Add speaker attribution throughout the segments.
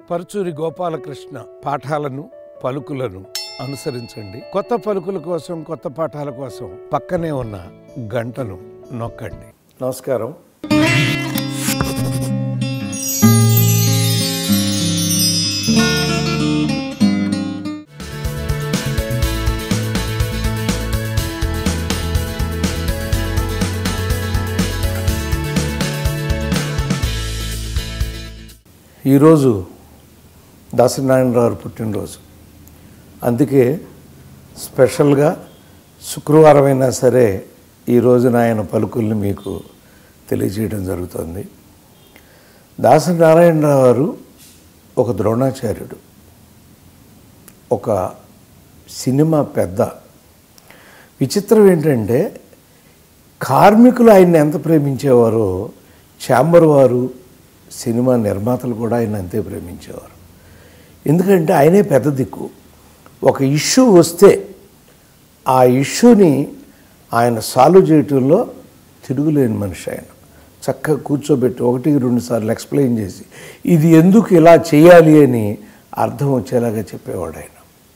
Speaker 1: పరుచూరి గోపాలకృష్ణ పాఠాలను పలుకులను అనుసరించండి కొత్త పలుకుల కోసం కొత్త పాఠాల కోసం పక్కనే ఉన్న గంటను నొక్కండి నమస్కారం ఈరోజు దాసనారాయణరావు పుట్టినరోజు అందుకే స్పెషల్గా శుక్రవారం అయినా సరే ఈ రోజున ఆయన పలుకుల్ని మీకు తెలియజేయడం జరుగుతుంది దాసనారాయణరావు గారు ఒక ద్రోణాచార్యుడు ఒక సినిమా పెద్ద విచిత్రం ఏంటంటే కార్మికులు ఆయన్ని ఎంత ప్రేమించేవారో ఛాంబర్ వారు సినిమా నిర్మాతలు కూడా ఆయన అంతే ప్రేమించేవారు ఎందుకంటే ఆయనే పెద్ద దిక్కు ఒక ఇష్యూ వస్తే ఆ ఇష్యూని ఆయన సాల్వ్ చేయటంలో తిరుగులేని మనిషి ఆయన చక్కగా కూర్చోబెట్టి ఒకటి రెండు సార్లు ఎక్స్ప్లెయిన్ చేసి ఇది ఎందుకు ఇలా చేయాలి అని అర్థం వచ్చేలాగా చెప్పేవాడు ఆయన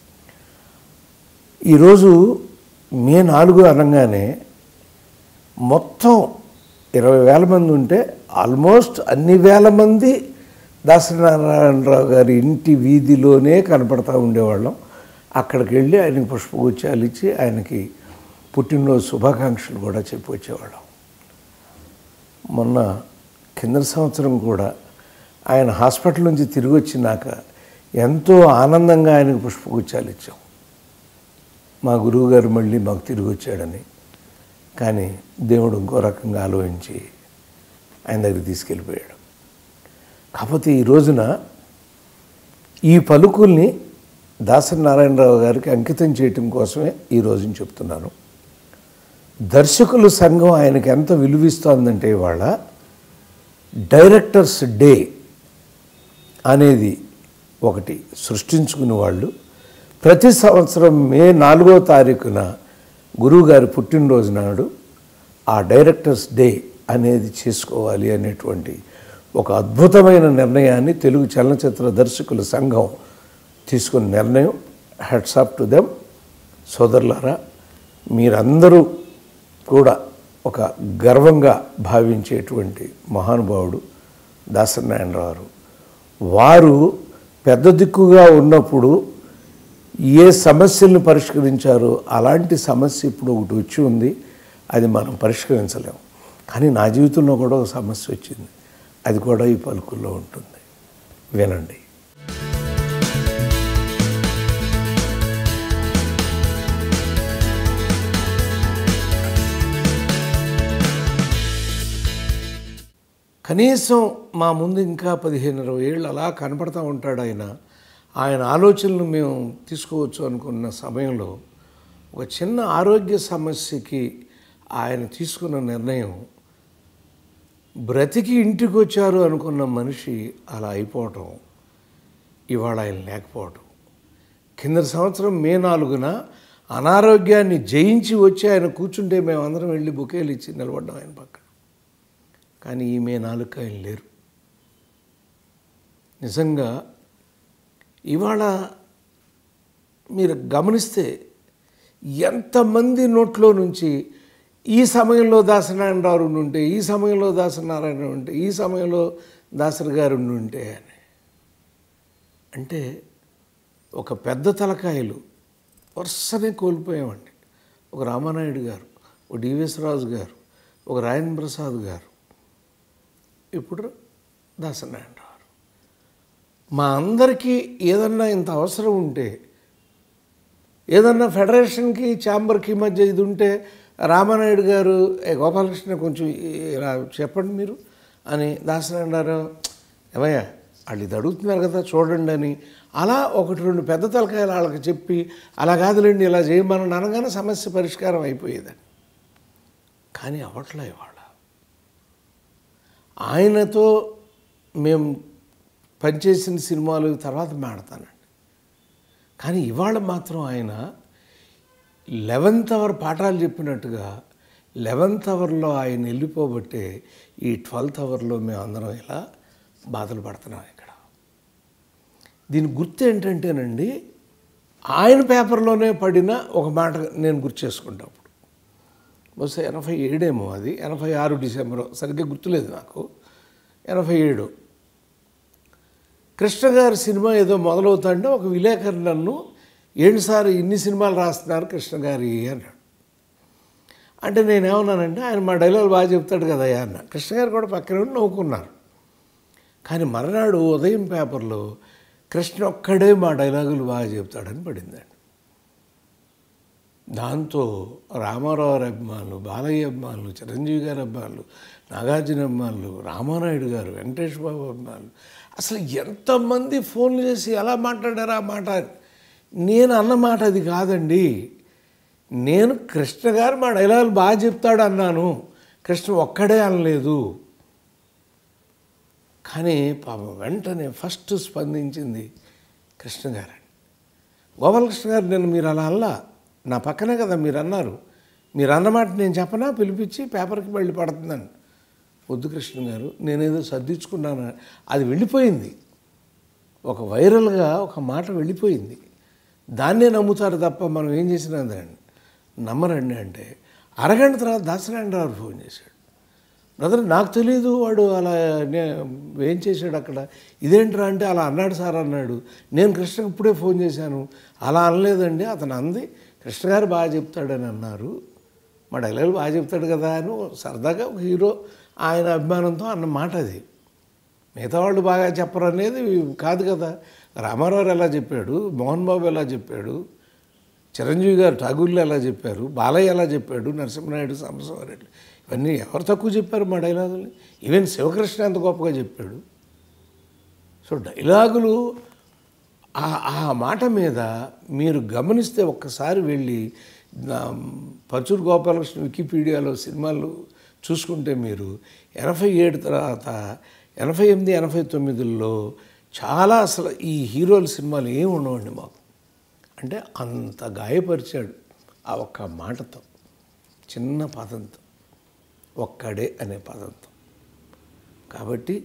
Speaker 1: ఈరోజు మే నాలుగు అనగానే మొత్తం ఇరవై వేల మంది ఉంటే ఆల్మోస్ట్ అన్ని వేల మంది దాసనారాయణరావు గారి ఇంటి వీధిలోనే కనపడతా ఉండేవాళ్ళం అక్కడికి వెళ్ళి ఆయనకి పుష్పగుచ్చాలు ఇచ్చి ఆయనకి పుట్టినరోజు శుభాకాంక్షలు కూడా చెప్పి వచ్చేవాళ్ళం మొన్న కింద సంవత్సరం కూడా ఆయన హాస్పిటల్ నుంచి తిరిగి వచ్చినాక ఎంతో ఆనందంగా ఆయనకు పుష్పగుచ్చాలు ఇచ్చాం మా గురువుగారు మళ్ళీ మాకు తిరిగి వచ్చాడని కానీ దేవుడు ఇంకో రకంగా ఆలోచించి ఆయన దగ్గరికి తీసుకెళ్ళిపోయాడు కాకపోతే ఈ రోజున ఈ పలుకుల్ని దాసరి నారాయణరావు గారికి అంకితం చేయటం కోసమే ఈ రోజున చెప్తున్నాను దర్శకుల సంఘం ఆయనకి ఎంత విలువిస్తోందంటే ఇవాళ డైరెక్టర్స్ డే అనేది ఒకటి సృష్టించుకునే వాళ్ళు ప్రతి సంవత్సరం మే నాలుగో తారీఖున గురువుగారి పుట్టినరోజు నాడు ఆ డైరెక్టర్స్ డే అనేది చేసుకోవాలి అనేటువంటి ఒక అద్భుతమైన నిర్ణయాన్ని తెలుగు చలనచిత్ర దర్శకుల సంఘం తీసుకున్న నిర్ణయం హెడ్సాప్ టు దెమ్ సోదరులారా మీరందరూ కూడా ఒక గర్వంగా భావించేటువంటి మహానుభావుడు దాసనారాయణరావు వారు పెద్ద దిక్కుగా ఉన్నప్పుడు ఏ సమస్యలను పరిష్కరించారో అలాంటి సమస్య ఇప్పుడు ఒకటి వచ్చి ఉంది అది మనం పరిష్కరించలేము కానీ నా జీవితంలో కూడా ఒక సమస్య వచ్చింది అది కూడా ఈ పలుకుల్లో ఉంటుంది వినండి కనీసం మా ముందు ఇంకా పదిహేను ఇరవై ఏళ్ళు అలా కనపడతా ఉంటాడు ఆయన ఆయన ఆలోచనలు మేము తీసుకోవచ్చు అనుకున్న సమయంలో ఒక చిన్న ఆరోగ్య సమస్యకి ఆయన తీసుకున్న నిర్ణయం బ్రతికి ఇంటికి వచ్చారు అనుకున్న మనిషి అలా అయిపోవటం ఇవాళ ఆయన లేకపోవటం కింద సంవత్సరం మే నాలుగున అనారోగ్యాన్ని జయించి వచ్చి ఆయన కూర్చుంటే మేమందరం వెళ్ళి బుకేలు ఇచ్చి నిలబడ్డాం ఆయన పక్కన కానీ ఈ మే నాలుగు ఆయన లేరు నిజంగా ఇవాళ మీరు గమనిస్తే ఎంతమంది నోట్లో నుంచి ఈ సమయంలో దాసనారాయణరావు ఉంటే ఈ సమయంలో దాసనారాయణ ఉంటే ఈ సమయంలో దాసరి గారు ఉంటే అని అంటే ఒక పెద్ద తలకాయలు వరుసనే కోల్పోయామండి ఒక రామానాయుడు గారు ఒక డివిఎస్ రాజు గారు ఒక రాయన్ ప్రసాద్ గారు ఇప్పుడు దాసనారాయణరావు మా అందరికీ ఏదన్నా ఇంత అవసరం ఉంటే ఏదన్నా ఫెడరేషన్కి ఛాంబర్కి మధ్య ఇది ఉంటే రామానాయుడు గారు ఏ గోపాలకృష్ణ కొంచెం ఇలా చెప్పండి మీరు అని దాసనారాయణరావు ఏమయ్యా వాళ్ళు ఇది అడుగుతున్నారు కదా చూడండి అని అలా ఒకటి రెండు పెద్ద తలకాయలు వాళ్ళకి చెప్పి అలా కాదులేండి ఇలా చేయమని అనగానే సమస్య పరిష్కారం అయిపోయేదని కానీ అవట్లే ఇవాళ ఆయనతో మేము పనిచేసిన సినిమాలు తర్వాత మాడతానండి కానీ ఇవాళ మాత్రం ఆయన లెవెన్త్ అవర్ పాఠాలు చెప్పినట్టుగా లెవెన్త్ అవర్లో ఆయన వెళ్ళిపోబట్టే ఈ ట్వెల్త్ అవర్లో మేము అందరం ఇలా బాధలు పడుతున్నాం ఇక్కడ దీని గుర్తు ఏంటంటేనండి ఆయన పేపర్లోనే పడిన ఒక మాట నేను గుర్తు చేసుకుంటా అప్పుడు బహుశా ఎనభై ఏడేమో అది ఎనభై ఆరు డిసెంబర్ సరిగ్గా గుర్తులేదు నాకు ఎనభై ఏడు కృష్ణ గారి సినిమా ఏదో మొదలవుతుంటే ఒక విలేకరు నన్ను ఏంటి సార్ ఇన్ని సినిమాలు రాస్తున్నారు కృష్ణ గారి అన్నాడు అంటే నేనేమన్నానంటే ఆయన మా డైలాగ్ బాగా చెప్తాడు కదా అన్న కృష్ణ గారు కూడా పక్కన ఉండి నవ్వుకున్నారు కానీ మర్నాడు ఉదయం పేపర్లో కృష్ణ ఒక్కడే మా డైలాగులు బాగా చెప్తాడని పడిందండి దాంతో రామారావు గారి అభిమానులు బాలయ్య అభిమానులు చిరంజీవి గారి అభిమానులు నాగార్జున అభిమానులు రామానాయుడు గారు వెంకటేష్ బాబు అభిమానులు అసలు ఎంతమంది ఫోన్లు చేసి ఎలా మాట్లాడారా ఆ మాట నేను అన్న మాట అది కాదండి నేను కృష్ణ గారు మా డైలాగులు బాగా చెప్తాడు అన్నాను కృష్ణ ఒక్కడే అనలేదు కానీ పాపం వెంటనే ఫస్ట్ స్పందించింది కృష్ణ గారండి గోపాలకృష్ణ గారు నేను మీరు అలా అల్లా నా పక్కనే కదా మీరు అన్నారు మీరు అన్నమాట నేను చెప్పనా పిలిపించి పేపర్కి వెళ్ళి పడుతుందని వద్దు కృష్ణ గారు నేనేదో సర్దించుకున్నాను అది వెళ్ళిపోయింది ఒక వైరల్గా ఒక మాట వెళ్ళిపోయింది దాన్నే నమ్ముతారు తప్ప మనం ఏం చేసినా దాన్ని నమ్మరండి అంటే అరగంట తర్వాత దాసనారాయణరావు ఫోన్ చేశాడు బ్రదర్ నాకు తెలియదు వాడు అలా నే- ఏం చేశాడు అక్కడ ఇదేంట్రా అంటే అలా అన్నాడు సార్ అన్నాడు నేను కృష్ణకి ఇప్పుడే ఫోన్ చేశాను అలా అనలేదండి అతను అంది కృష్ణ గారు బాగా చెప్తాడని అన్నారు మా డైలాగ్ బాగా చెప్తాడు కదా అని సరదాగా ఒక హీరో ఆయన అభిమానంతో అన్న మాట అది మిగతా వాళ్ళు బాగా చెప్పరు అనేది కాదు కదా రామారావు ఎలా చెప్పాడు మోహన్ బాబు ఎలా చెప్పాడు చిరంజీవి గారు ఠాగూర్లు ఎలా చెప్పారు బాలయ్య ఎలా చెప్పాడు నరసింహనాయుడు సాంబశివరెడ్డి ఇవన్నీ ఎవరు తక్కువ చెప్పారు మా డైలాగులు ఈవెన్ శివకృష్ణ ఎంత గొప్పగా చెప్పాడు సో డైలాగులు ఆ ఆ మాట మీద మీరు గమనిస్తే ఒక్కసారి వెళ్ళి నా పచ్చూరు గోపాలకృష్ణ వికీపీడియాలో సినిమాలు చూసుకుంటే మీరు ఎనభై ఏడు తర్వాత ఎనభై ఎనిమిది ఎనభై తొమ్మిదిలో చాలా అసలు ఈ హీరోల సినిమాలు ఏమి ఉండవండి మాకు అంటే అంత గాయపరిచాడు ఆ ఒక్క మాటతో చిన్న పదంతో ఒక్కడే అనే పదంతో కాబట్టి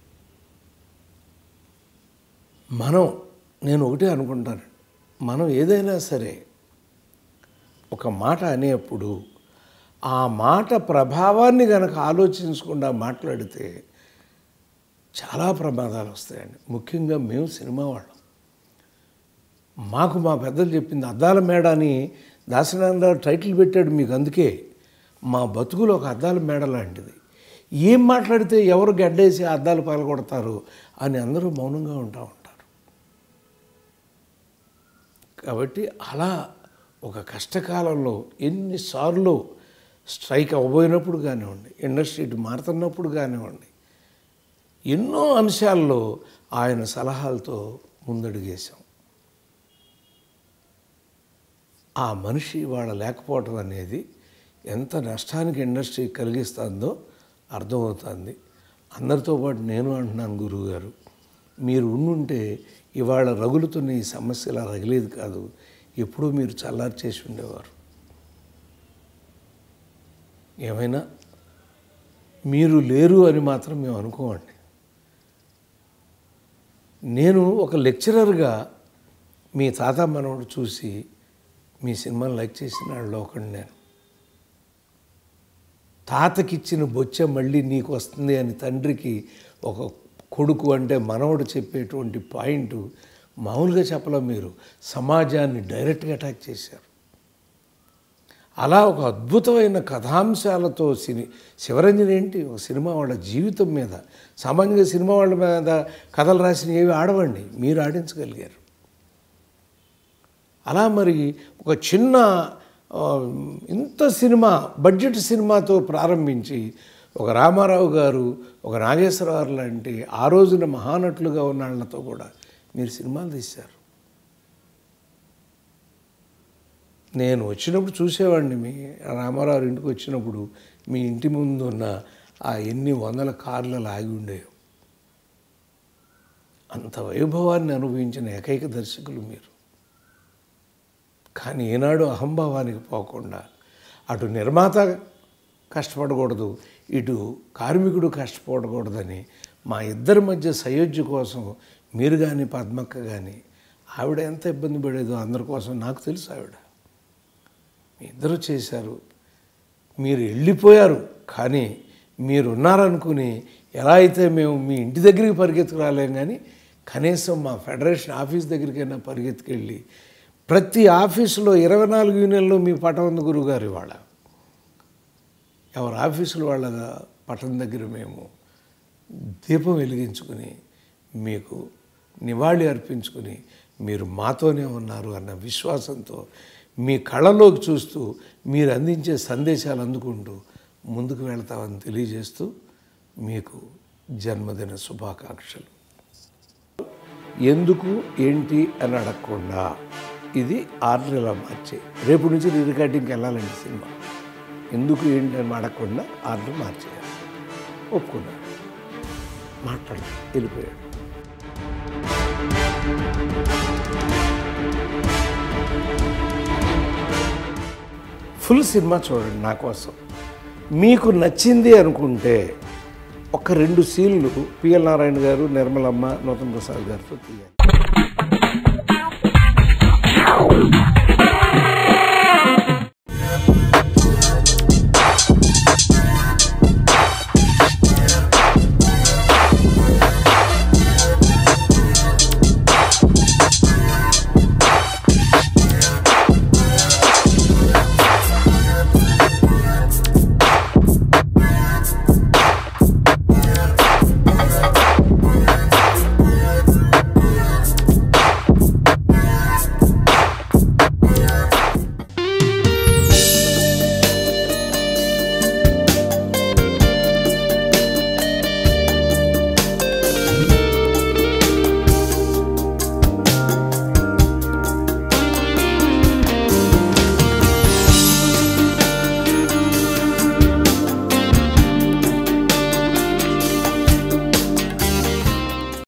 Speaker 1: మనం నేను ఒకటే అనుకుంటాను మనం ఏదైనా సరే ఒక మాట అనేప్పుడు ఆ మాట ప్రభావాన్ని కనుక ఆలోచించకుండా మాట్లాడితే చాలా ప్రమాదాలు వస్తాయండి ముఖ్యంగా మేము సినిమా వాళ్ళం మాకు మా పెద్దలు చెప్పింది అద్దాల మేడ అని దాసనారాయణరావు టైటిల్ పెట్టాడు మీకు అందుకే మా బతుకులు ఒక అద్దాల మేడ లాంటిది ఏం మాట్లాడితే ఎవరు గడ్డేసి ఆ అద్దాలు పగలగొడతారు అని అందరూ మౌనంగా ఉంటా ఉంటారు కాబట్టి అలా ఒక కష్టకాలంలో ఎన్నిసార్లు స్ట్రైక్ అవ్వబోయినప్పుడు కానివ్వండి ఇండస్ట్రీ ఇటు మారుతున్నప్పుడు కానివ్వండి ఎన్నో అంశాల్లో ఆయన సలహాలతో ముందడుగేశాం ఆ మనిషి వాళ్ళ లేకపోవటం అనేది ఎంత నష్టానికి ఇండస్ట్రీ కలిగిస్తుందో అర్థమవుతుంది అందరితో పాటు నేను అంటున్నాను గురువుగారు మీరు ఉండుంటే ఇవాళ రగులుతున్న ఈ సమస్య ఇలా రగిలేదు కాదు ఎప్పుడూ మీరు చల్లారి చేసి ఉండేవారు ఏమైనా మీరు లేరు అని మాత్రం మేము అనుకోమండి నేను ఒక లెక్చరర్గా మీ తాత మనవడు చూసి మీ సినిమాని లైక్ చేసిన వాళ్ళు ఒకటి నేను తాతకిచ్చిన బొచ్చ మళ్ళీ నీకు వస్తుంది అని తండ్రికి ఒక కొడుకు అంటే మనవడు చెప్పేటువంటి పాయింట్ మామూలుగా చెప్పలే మీరు సమాజాన్ని డైరెక్ట్గా అటాక్ చేశారు అలా ఒక అద్భుతమైన కథాంశాలతో సిని శివరంజన్ ఏంటి ఒక సినిమా వాళ్ళ జీవితం మీద సామాన్యంగా సినిమా వాళ్ళ మీద కథలు రాసిన ఏవి ఆడవండి మీరు ఆడించగలిగారు అలా మరి ఒక చిన్న ఆ, ఇంత సినిమా బడ్జెట్ సినిమాతో ప్రారంభించి ఒక రామారావు గారు ఒక నాగేశ్వరరావు లాంటి ఆ రోజున మహానటులుగా ఉన్న వాళ్ళతో కూడా మీరు సినిమాలు తీశారు నేను వచ్చినప్పుడు చూసేవాడిని మీ రామారావు ఇంటికి వచ్చినప్పుడు మీ ఇంటి ముందు ఉన్న ఆ ఎన్ని వందల కార్లు ఆగి ఉండేవి అంత వైభవాన్ని అనుభవించిన ఏకైక దర్శకులు మీరు కానీ ఈనాడు అహంభావానికి పోకుండా అటు నిర్మాత కష్టపడకూడదు ఇటు కార్మికుడు కష్టపడకూడదని మా ఇద్దరి మధ్య సయోధ్య కోసం మీరు కానీ పద్మక్క కానీ ఆవిడ ఎంత ఇబ్బంది పడేదో అందరి కోసం నాకు తెలుసు ఆవిడ మీ ఇద్దరు చేశారు మీరు వెళ్ళిపోయారు కానీ మీరు ఉన్నారనుకుని ఎలా అయితే మేము మీ ఇంటి దగ్గరికి పరిగెత్తుకు రాలేం కానీ కనీసం మా ఫెడరేషన్ ఆఫీస్ దగ్గరికైనా పరిగెత్తుకెళ్ళి ప్రతి ఆఫీసులో ఇరవై నాలుగు యూనియన్లో మీ పటం ఉంది గురువుగారు ఇవాళ ఎవరి ఆఫీసుల వాళ్ళ పట్టం దగ్గర మేము దీపం వెలిగించుకుని మీకు నివాళి అర్పించుకుని మీరు మాతోనే ఉన్నారు అన్న విశ్వాసంతో మీ కళ్ళలోకి చూస్తూ మీరు అందించే సందేశాలు అందుకుంటూ ముందుకు వెళ్తామని తెలియజేస్తూ మీకు జన్మదిన శుభాకాంక్షలు ఎందుకు ఏంటి అని అడగకుండా ఇది ఆర్డర్ ఇలా మార్చే రేపు నుంచి రీ రికార్డింగ్కి వెళ్ళాలండి సినిమా ఎందుకు ఏంటి అని అడగకుండా ఆర్డర్ మార్చేయాలి ఒప్పుకున్నాడు మాట్లాడు వెళ్ళిపోయాడు ఫుల్ సినిమా చూడండి నా కోసం మీకు నచ్చింది అనుకుంటే ఒక రెండు సీన్లు పిఎల్ నారాయణ గారు నిర్మలమ్మ నూతన్ ప్రసాద్ గారితో తీయాలి